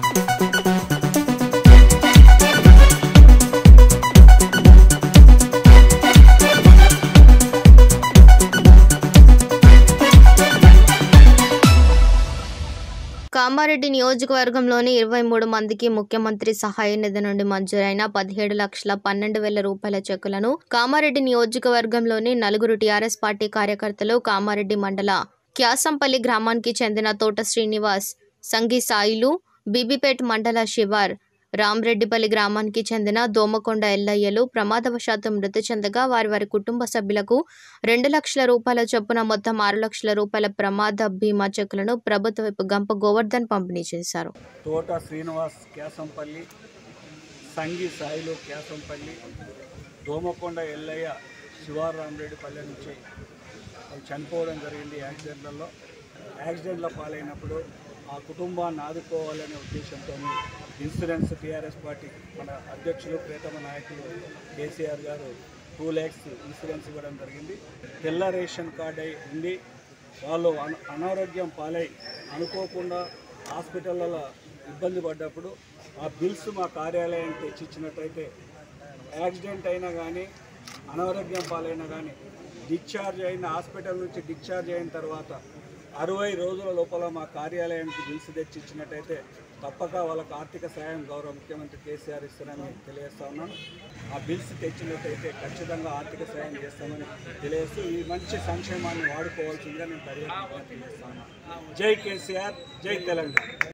కామారెడ్డి నియోజకవర్గంలోని ఇరవై మూడు మందికి ముఖ్యమంత్రి సహాయ నిధి నుండి మంజూరైన పదిహేడు లక్షల పన్నెండు వేల రూపాయల చెక్కులను కామారెడ్డి నియోజకవర్గంలోని నలుగురు టీఆర్ఎస్ పార్టీ కార్యకర్తలు కామారెడ్డి మండల క్యాసంపల్లి గ్రామానికి చెందిన తోట శ్రీనివాస్ సంఘి సాయిలు బీబీపేట్ మండల శివార్ రామరెడ్డిపల్లి గ్రామానికి చెందిన దోమకొండ ఎల్లయ్యలు ప్రమాదవశాత్తు మృతి చెందగా వారి వారి కుటుంబ సభ్యులకు రెండు లక్షల రూపాయల చొప్పున మొత్తం ఆరు లక్షల రూపాయల ప్రమాద బీమా చెక్కులను ప్రభుత్వ వైపు గంప గోవర్ధన్ పంపిణీ చేశారు తోట శ్రీనివాస్ కేసంపల్లి సంగి సాయిలు కేసంపల్లి దోమకొండ ఎల్లయ్య శివారామరెడ్డిపల్లి నుంచి వాళ్ళు చనిపోవడం జరిగింది యాక్సిడెంట్లలో యాక్సిడెంట్లో పాలైనప్పుడు ఆ కుటుంబాన్ని ఆదుకోవాలనే ఉద్దేశంతో ఇన్సూరెన్స్ టీఆర్ఎస్ పార్టీ మన అధ్యక్షులు ప్రియతమ నాయకులు కేసీఆర్ గారు టూ ల్యాక్స్ ఇన్సూరెన్స్ ఇవ్వడం జరిగింది తెల్ల రేషన్ కార్డు అయి ఉండి వాళ్ళు అన అనారోగ్యం పాలై అనుకోకుండా హాస్పిటల్లో ఇబ్బంది పడ్డప్పుడు ఆ బిల్స్ మా కార్యాలయానికి తెచ్చిచ్చినట్టయితే యాక్సిడెంట్ అయినా కానీ అనారోగ్యం పాలైనా కానీ డిశ్చార్జ్ అయిన హాస్పిటల్ నుంచి డిశ్చార్జ్ అయిన తర్వాత అరవై రోజుల లోపల మా కార్యాలయానికి బిల్స్ తెచ్చిచ్చినట్టయితే తప్పక వాళ్ళకి ఆర్థిక సాయం గౌరవ ముఖ్యమంత్రి కేసీఆర్ ఇస్తారని తెలియజేస్తా ఉన్నాను ఆ బిల్స్ తెచ్చినట్టయితే ఖచ్చితంగా ఆర్థిక సాయం చేస్తామని తెలియజేస్తూ ఈ మంచి సంక్షేమాన్ని వాడుకోవాల్సిందిగా నేను పర్యటన తెలియజేస్తా ఉన్నాను జై కేసీఆర్ జై తెలంగాణ